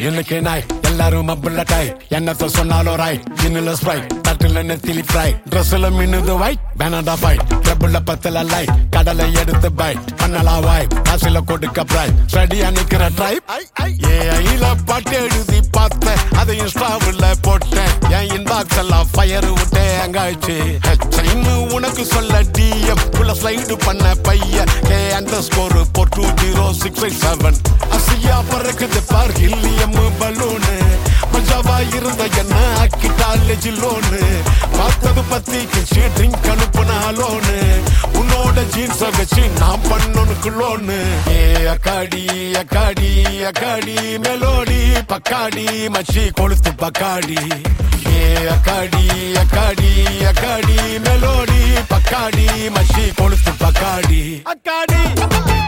இன்னைக்கு நாய் எல்லாரும் மப்பிள்ள டாய் என்னத்த சொன்னாலும் ராய் ஜின்னுல ஸ்ப்ரைட் தட்டுல நெத்திலி ஃப்ரை ட்ரெஸ்ல மின்னுது வைட் பேனடா ஃபைட் ட்ரபுள்ள பத்தல லைட் கடலை எடுத்து பைட் பண்ணலாம் வாய் காசுல கொடுக்க பிராய் ஸ்டடியா நிக்கிற ட்ரைப் ஏ ஐல பாட்டு எழுதி பார்த்தேன் அதை இன்ஸ்டாவில் போட்டேன் என் இன்பாக்ஸ் எல்லாம் ஃபயர் விட்டேன் எங்காச்சு ஹெச்ஐன்னு உனக்கு சொல்ல டிஎம் உள்ள ஸ்லைடு பண்ண பையன் கே அந்த score four two zero six eight seven அசியா பறக்குது பார் ஹில்லியம் பலூனு மஜாவா இருந்த என்ன ஆக்கிட்டாலே ஜில்லோனு பார்த்தது பத்தி கிச்சு ட்ரிங்க் அனுப்புனாலோனு உன்னோட ஜீன்ஸ் வச்சு நான் பண்ணனுக்கு லோனு ஏ அக்காடி அக்காடி அக்காடி மெலோடி பக்காடி மச்சி கொளுத்து பக்காடி ஏ அக்காடி அக்காடி அக்காடி மெலோடி பக்காடி மச்சி கொளுத்து பக்காடி அக்காடி அக்காடி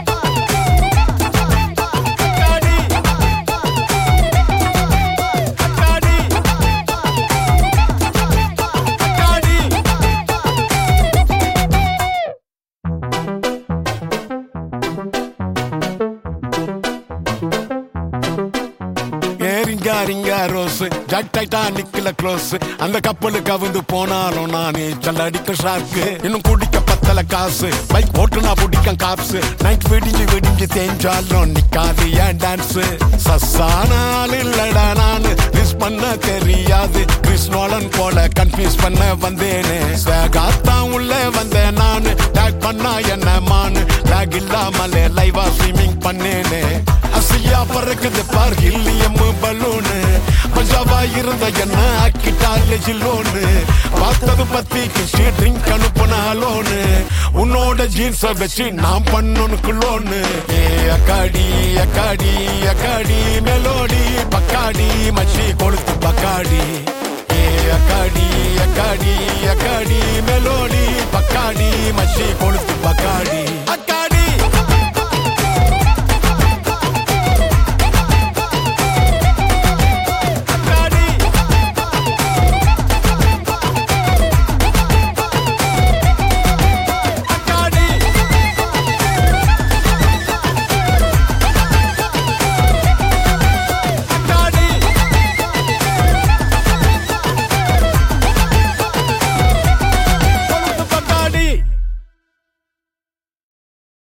அக்காடி அக்காடி ஏரிங்க ரிங்க ரோஸ் ஜட் டைட்டானிக்ல க்ளோஸ் அந்த கப்பலுக்கு அவுந்து போனாலும் நானே சல்ல அடிக்க ஷார்க்கு இன்னும் குடிக்க பத்தல காசு பைக் ஓட்டுனா பிடிக்க காப்ஸ் நைட் வெடிஞ்சு வெடிஞ்சு தேஞ்சாலும் நிக்காது ஏன் டான்ஸ் சசானால் இல்லடா நானு மிஸ் பண்ண தெரியாது கிறிஸ்னோலன் போல கன்ஃபியூஸ் பண்ண வந்தேனே சேகாத்தான் உள்ள வந்தேன் நானு டேக் பண்ணா என்ன மானு லேக் இல்லாமலே லைவா ஸ்ட்ரீமிங் பண்ணேனே அசியா பறக்குது பார் ஹில்லியம் பலூனு மஜாவா இருந்த என்ன ஆக்கிட்டாலே ஜில்லோனு பார்த்தது பத்தி கிஷி ட்ரிங்க் அனுப்புனாலோனு உன்னோட ஜீன்ஸ வச்சு நான் பண்ணனுக்கு லோனு ஏ அக்காடி அக்காடி அக்காடி மெலோடி பக்காடி மச்சி கொளுத்து பக்காடி